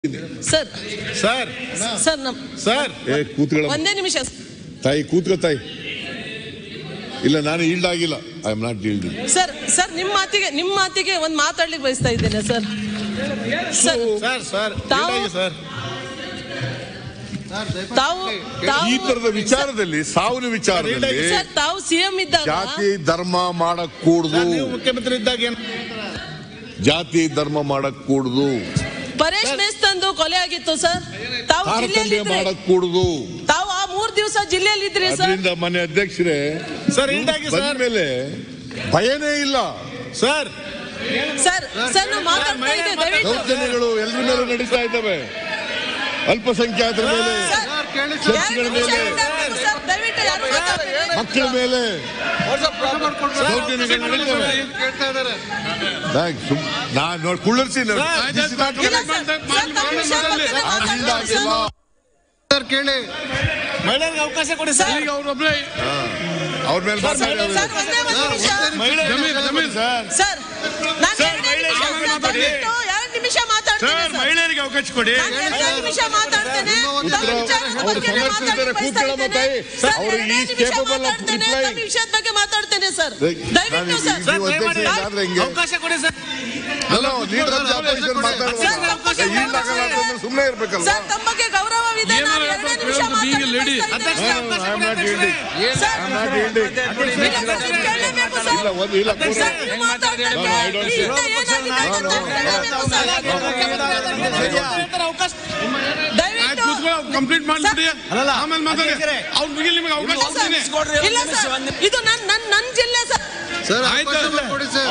Sir sir sir ನಮ್ sir ಏ ಕೂತ್ಕೊಳ್ಳ ಒಂದೇ ನಿಮಿಷ ತಾಯಿ ಕೂತ್ಕೋ ತಾಯಿ ಇಲ್ಲ ನಾನು ಈಲ್ಡ್ ಆಗಿಲ್ಲ I am not yielding sir sir ನಿಮ್ಮ ಮಾತಿಗೆ ನಿಮ್ಮ ಮಾತಿಗೆ ಒಂದು ಮಾತಾಡ್ಲಿಕ್ಕೆ ಬಯಸ್ತಾ ಇದ್ದೇನೆ ಸರ್ ಸರ್ ಸರ್ ಸರ್ ತಾವು- ಇಲ್ಲಾಗಿ ಸರ್ ತಾವು ತಾವು ಈ ತರದ ವಿಚಾರದಲ್ಲಿ ಸಾವಿನ ವಿಚಾರದಲ್ಲಿ ಸರ್ ತಾವು ಸಿಎಂ ಇದ್ದಾಗ ಜಾತಿ ಧರ್ಮ ಮಾಡಕ್ ಕೂಡುದು ನೀವು ಮುಖ್ಯಮಂತ್ರಿ ಇದ್ದಾಗ ಏನು ಜಾತಿ ಧರ್ಮ ಮಾಡಕ್ ಕೂಡುದು ಪರೇಶ್ ಮೇಸ್ತಂದು ಕೊಲೆ ಆಗಿತ್ತು ಸರ್ ತಾವು ಜಿಲ್ಲೆಯಲ್ಲಿ ತಾರತಮ್ಯ ಇದ್ರಿ ಮಾಡಕ್ ಕೂಡುದು ತಾವು ಆ ಮೂರ್ ದಿವಸ ಜಿಲ್ಲೆಯಲ್ಲಿ ಇದ್ರಿ ಸರ್ ಅದರಿಂದ ಮನೆ ಅಧ್ಯಕ್ಷರೇ ಸರ್ ಇಲ್ದಾಗಿ ಸರ್ ಬಂದ್ಮೇಲೆ ಭಯನೇ ಇಲ್ಲ ಸರ್ ಸರ್ ಸರ್ ನಾವು ಮಾತಾಡ್ತಾ ಇದ್ದೇವೆ ದಯವಿಟ್ಟು ದೌರ್ಜನ್ಯಗಳು ಎಲ್ಲರ ಮೇಲೆ ನಡೀತಾ ಇದ್ದಾವೆ ಅಲ್ಪಸಂಖ್ಯಾತರ ಮೇಲೆ ಸರ್, ಚರ್ಚ್ಗಳ ಎರಡು ನಿಮಿಷ ಮೇಲೆ ಮಾತಾಡ್ಬೇಕು ಸರ್ ದಯವಿಟ್ಟು ಯಾರು ಮಾತಾಡ್ಬೇಡಿ. ಮಕ್ಕಳ ಮೇಲೆ ದೌರ್ಜನ್ಯಗಳು ನಡೀತವೆ ಥ್ಯಾಂಕ್ಸ್ ನಾನು ನೋಡಿ ಕುಳ್ಳರ್ಸಿ ಇಲ್ಲ ಸರ್, ಸರ್, ತಾವು ವಿಷಯ ಬಗ್ಗೆ ಮಾತಾಡ್ಬೇಕು ಸರ್. ಸರ್ ಕೇಳಿ ಮಹಿಳೆಯರಿಗೆ ಅವಕಾಶ ಕೊಡಿ ಸರ್ ಈಗ ಅವ್ರೊಬ್ಳೆ ಅವ್ರ ಮೇಲೆ ಸರ್, ಒಂದೇ ಒಂದು ನಿಮಿಷ. ಸರ್ ಸರ್ ನಾನು ಸರ್, ಎರಡೇ ಮಹಿಳೆ ನಿಮಿಷ ಶಾಸನ ಮಾತಾಡ್ಬಿಟ್ಟು ಎರಡು ನಿಮಿಷ ಮಾತಾಡ್ತೇನೆ ಸರ್ ಸರ್. ಮಹಿಳೆಯರಿಗೆ ಅವಕಾಶ ಕೊಡಿ ನಾನು ಎರಡೇ ನಿಮಿಷ ಮಾತಾಡ್ತೇನೆ ನಿಮ್ಮ ತಮ್ಮ ವಿಚಾರದ ಅವ್ರು ಬಗ್ಗೆ ನಾನು ಸಮರ್ಥಿಸಿದ್ದಾರೆ, ಮಾತಾಡ್ಲಿಕ್ಕೆ ಕೂತ್ಕೊಳ್ಳೋ ಬಯಸ್ತಾ ಇದ್ದೇನೆ. ಮತ್ತೆ. ಸರ್, ಅವ್ರು ಎರಡೇ is ನಿಮಿಷ capable of ಮಾತಾಡ್ತೇನೆ, replying. ತಮ್ಮ ವಿಷಯದ ಬಗ್ಗೆ ಮಾತಾಡ್ತೇನೆ ಸರ್ ನಾನು ದಯವಿಟ್ಟು ಈಗ- ಸರ್ ಈಗ ನೀವು ಅಧ್ಯಕ್ಷ ಆದ್ರೆ ಹೆಂಗೆ ಅವಕಾಶ ಕೊಡಿ ಸರ್ ಅಲ್ಲ ಲೀಡರ್ ಆಫ್ ದ ಅಪೋಸಿಷನ್ ಮಾತಾಡುವಾಗ ಸರ್, ತಮ್ಮ ಬಗ್ಗೆ ಈಲ್ಡ್ ಆಗಲ್ಲ ಅಂತಂದ್ರೆ ಸುಮ್ಮನೆ ಇರ್ಬೇಕಲ್ಲ ಸರ್ ತಮ್ಮ ಬಗ್ಗೆ ಗೌರವವಿದೆ ನಾನು ಏನಾರ ಎರಡೇ ನಿಮಿಷ ಹೇಳ್ಬೇಕು, being a lady. ಮಾತಾಡ್ಲಿಕ್ಕೆ No, no, I am not yielding. Sir, I am not yielding. ಇಲ್ಲ ಸರ್, ನೀವು ಕೇಳಲೇಬೇಕು ಸರ್. ಇಲ್ಲ ಒಂದು ಇಲ್ಲ ಸರ್, ಕೂರು. ನೀವು ಮಾತಾಡ್ತಾ No, no, I don't ಈ say. ಹಿಂದೆ ಏನಾಗಿದೆ ಅಂತ ಕೇಳಲೇಬೇಕು ಸರ್. ಆಯ್ತು ದಯವಿಟ್ಟು ಕೂತ್ಕೊಳ್ಳಿ ಕಂಪ್ಲೀಟ್ ಮಾಡ್ಬಿಡಿ ಆಮೇಲೆ ಮಾತಾಡಿ ಅವ್ರು ಮುಗಿಲ್ ನಿಮಗೆ ಅವಕಾಶ ಕೊಡ್ತೀನಿ ಇಲ್ಲ ಸರ್ ಇದು ನನ್ ನನ್ ನನ್ ಜಿಲ್ಲೆ ಸರ್ ಸರ್ ಆಯ್ತು. ಅವಕಾಶ ಮಾಡಿಕೊಡಿ ಸರ್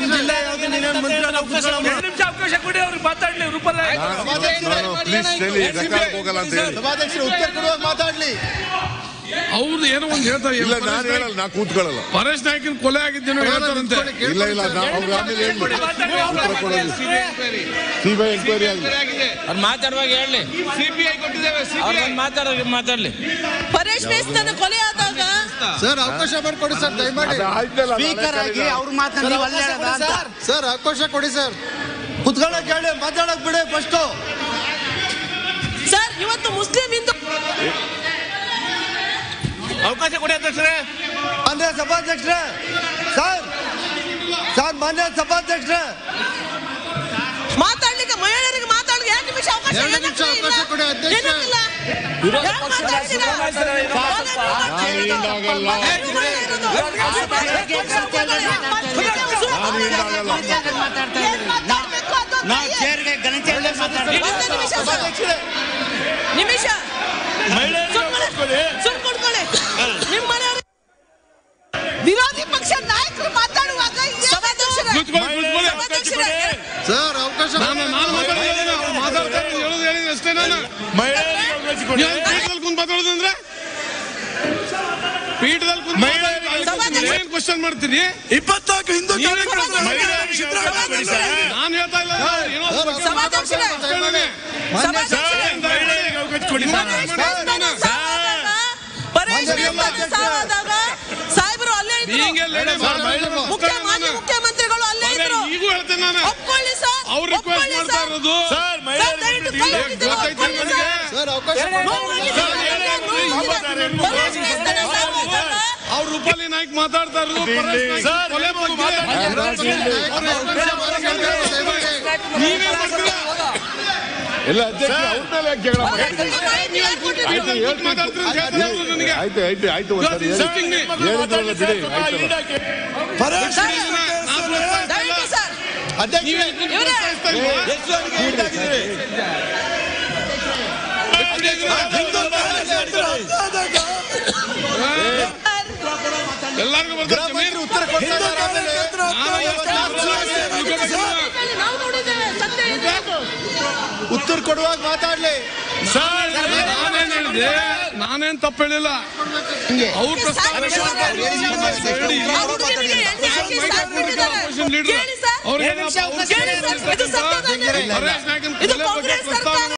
ಅವಕಾಶ ಕೊಡಿ ಅವ್ರಿಗೆ ಮಾತಾಡ್ಲಿ ರೂಪಲ್ಲ ಪ್ಲೀಸ್ ಹೇಳಿ ರೆಕಾರ್ಡ್ ಹೋಗಲ್ಲ ಅಂತ ಹೇಳಿ ಸಭಾಧ್ಯಕ್ಷರು ಉತ್ತರ ಕೊಡುವಾಗ ಮಾತಾಡ್ಲಿ ಅವ್ರದ್ದು ಏನೋ ಒಂದು ಹೇಳ್ತಾರೆ ಇಲ್ಲ ನಾನು ಹೇಳಲ್ಲ ನಾ ಕೂತ್ಕೊಳ್ಳಲ್ಲ ಪರೇಶ್ ನಾಯ್ಕನ್ ಕೊಲೆ ಆಗಿದ್ದೇನೋ ಹೇಳ್ತಾರಂತೆ ಇಲ್ಲ ಇಲ್ಲ ನಾ ಅವ್ರು ಆಮೇಲೆ ಹೇಳಿ ಉತ್ತರ ಕೊಡೋದು ಸಿಬಿಐ ಎಂಕ್ವೈರಿ ಆಗಲಿ ಅವ್ರು ಮಾತಾಡುವಾಗ ಹೇಳಿ ಸಿಬಿಐ ಕೊಟ್ಟಿದ್ದೇವೆ ಅವ್ರು ಮಾತಾಡೋದು ಮಾತಾಡ್ಲಿ ಪರೇಶ್ ಮೇಸ್ತನ ಕೊಲೆ ಆದಾಗ ಸರ್ ಅವಕಾಶ ಮಾಡಿಕೊಡಿ ಸರ್ ದಯಮಾಡಿ ಅದು ಆಯ್ತಲ್ಲ ಸ್ಪೀಕರ್ ಆಗಿ ಅವ್ರ ಮಾತನ್ನ ನೀವು ಅಲ್ಲೇ ಹೇಳೋದಾ ಅಂತ? ಸರ್ ಅವಕಾಶ ಕೊಡಿ ಸರ್ ಕುತ್ಕೊಳ್ಳಕ್ ಹೇಳಿ ಮಾತಾಡಕ್ ಬಿಡಿ ಫಸ್ಟ್ ಸರ್ ಇವತ್ತು ಮುಸ್ಲಿಂ ಹಿಂದೂ ಅವಕಾಶ ಕೊಡಿ ಅಧ್ಯಕ್ಷರೇ ಮಾನ್ಯ ಸಭಾಧ್ಯಕ್ಷರೇ ಸರ್ ಸರ್ ಮಾನ್ಯ ಸಭಾಧ್ಯಕ್ಷರೇ ಮಾತಾಡ್ಲಿಕ್ಕೆ ಮಹಿಳೆಯರಿಗೆ ಮಾತಾಡ್ಲಿಕ್ಕೆ ಎರಡು ನಿಮಿಷ ಅವಕಾಶ ಎರಡು ನಿಮಿಷ ಏನಕ್ಕೆ ಇಲ್ಲ? ಅವಕಾಶ ಕೊಡಿ, ಅಧ್ಯಕ್ಷ. ಏನಕ್ಕಿಲ್ಲ? ಯಾಕ್ ಮಾತಾಡ್ತೀರಾ? ನಾನು ಈಡಾಗಲ್ಲ ನಾನು ಈಡಾಗಲ್ಲ ನಾವು ಚೇರ್ಗೆ ಗಣಚೇರ್ಗೆ ಮಾತಾಡ್ತೀವಿ ಒಂದು ನಿಮಿಷ ಸರ್. ನಿಮಿಷ ಸುಮ್ಕೊಳ್ಳಿ. ಸುಮ್ ಕೂತ್ಕೊಳ್ಳಿ. ನಿಮ್ಮ ಮನೆಯವ್ರು ವಿರೋಧಿ ಪಕ್ಷ ನಾಯಕರು ಮಾತಾಡುವಾಗ ಸಭಾಧ್ಯಕ್ಷರೇ, ಕೂತ್ಕೊಳ್ಳಿ ಕೂತ್ಕೊಳ್ಳಿ ಸಭಾಧ್ಯಕ್ಷರೇ, ಸರ್ ಅವಕಾಶ ನಾನು ನಾನು ಮಾತಾಡೋದು ಅವ್ರು ಮಾತಾಡ್ತಾ ಇರೋದು ಹೇಳೋದು ಹೇಳಿದ್ರೆ ಅಷ್ಟೇ ನಾನು ಮಹಿಳೆಯರಿಗೆ ಅವಕಾಶ ಕೊಡಿ ನೀವು ಪೀಠದಲ್ಲಿ ಕುಂತ್ ಮಾತಾಡೋದಂದ್ರೆ ಪೀಠದಲ್ಲಿ ಕುಂತ್ ಮಾತಾಡೋದು ಏನ್ ಕ್ವಶನ್ ಮಾಡ್ತೀರಿ ಇಪ್ಪತ್ತಾಕು ಹಿಂದೂ ನೀವೇ question ಮಹಿಳೆಯರಿಗೆ ಅವಕಾಶ ಕೊಡಿ ಸರ್ ನಾನು ಹೇಳ್ತಾ ಇಲ್ಲ ಏನೋ ಸರ್, ಬಗ್ಗೆ ಸಭಾಧ್ಯಕ್ಷರೇ, ಮಾತಾಡ್ತಾ ಸಭಾಧ್ಯಕ್ಷರೇ, ಮಹಿಳೆಯರಿಗೆ ಅವಕಾಶ ಕೊಡಿ ಸರ್ ವಿರೋಧಿ ಪಕ್ಷದ ಸಾವಾದಾಗ, ಪರೇಶ್ ಮೇಸ್ತನ ಸಾವಾದಾಗ ಸಾಹೇಬರು ಅಲ್ಲೇ ಇದ್ರು ಹೀಗೆ ಲೇಡಿ ಮಾತಾಡೋದು ಮುಖ್ಯ ಮಾಜಿ ಮುಖ್ಯಮಂತ್ರಿಗಳು ಅಲ್ಲೇ ಇದ್ರು ಈಗೂ ಹೇಳ್ತೇನೆ ನಾನು ಒಪ್ಕೊಳ್ಳಿ ಸರ್ ಅವ್ರು ರಿಕ್ವೆಸ್ಟ್ ಒಪ್ಕೊಳ್ಳಿ ಮಾಡ್ತಾ ಸರ್. ಇರೋದು ಸರ್ ಸರ್, ಮಹಿಳೆಯರಿಗೆ ದಯವಿಟ್ಟು ಕೈ ಬಿಡಿ. ಮುಗಿದು ಗೊತ್ತಾಯ್ತು ಒಪ್ಕೊಳ್ಳಿ ನನಗೆ. ಸರ್. ಸರ್ ಅವಕಾಶ ಮಾಡಿ ನೋವಾಗಿದೆ. ನೋವಾಗಿದೆ. ಪರೇಶ್ ಮೇಸ್ತನ ಸಾವಾದಾಗ ಅವ್ರು ರೂಪಾಲಿ ನಾಯ್ಕ್ ಮಾತಾಡ್ತಾ ಇರೋದು ಪರೇಶ್ ನಾಯ್ಕ್ ಸರ್, ಕೊಲೆ ನೀವು ಬಗ್ಗೆ ಮಾತಾಡಿ. ನೀವೇ ಮಾಡ್ತೀರಾ ಎಲ್ಲ ಅಧ್ಯಕ್ಷ ಅವ್ರ ಮೇಲೆ ಯಾಕೆ ಜಗಳ ಮಾಡ್ತೀರಿ? ಪೀಠದಲ್ಲಿ ಕುಂತ್ ಮಾತಾಡ್ತೀರಾ ಅಂತ ಹೇಳ್ತಾ ಇರೋದು ನನಗೆ ಆಯ್ತು ಆಯ್ತು ಆಯ್ತು ಒಂದ್ಸರಿ ಹೇಳಿ. Sitting me. ಹೇಳಿದ್ರಲ್ಲ ಬಿಡಿ ಆಯ್ತಲ್ಲ ನಾನು ಮಾತಾಡ್ತಾ ಇಲ್ಲ. ದಯವಿಟ್ಟು ಸರ್ ನೀವೇ ಕುಂತ್ ಇವ್ರೇ. ಮಾತಾಡ್ತಾ ಇಲ್ವಾ? ಬಿಡಿ ಇದನ್ನ. ಎಲ್ಲರಿಗೂ ಬರ್ತಾರೆ ಜಮೀನು. ಉತ್ತರ ಕೊಡ್ತಾ ಇದ್ದಾರೆ ಆಮೇಲೆ. ನಾನು ಇವತ್ತು ತಿಳ್ಕೊಬೇಕಲ್ಲ. ನಾವು ನೋಡಿದ್ದೇವೆ ಸತ್ಯ ಇದೆ ಅದು. ಉತ್ತರ ಕೊಡುವಾಗ ಮಾತಾಡ್ಲಿ ನಾನೇನ್ ಹೇಳಿದೆ ನಾನೇನ್ ತಪ್ಪು ಹೇಳಿಲ್ಲ ಅವ್ರ ಪ್ರಸ್ತಾವ ಕೇಳಿ ಸರ್. ಅವ್ರಿಗೆ ಕೇಳಿ ಸರ್. ಇದು ಸತ್ಯದ ಹರೇಶ್ ನಾಯ್ಕನ್ ಇದು ಕೊಲೆ ಬಗ್ಗೆ ಕಾಂಗ್ರೆಸ್ ಪ್ರಸ್ತಾವ ಸರ್ಕಾರ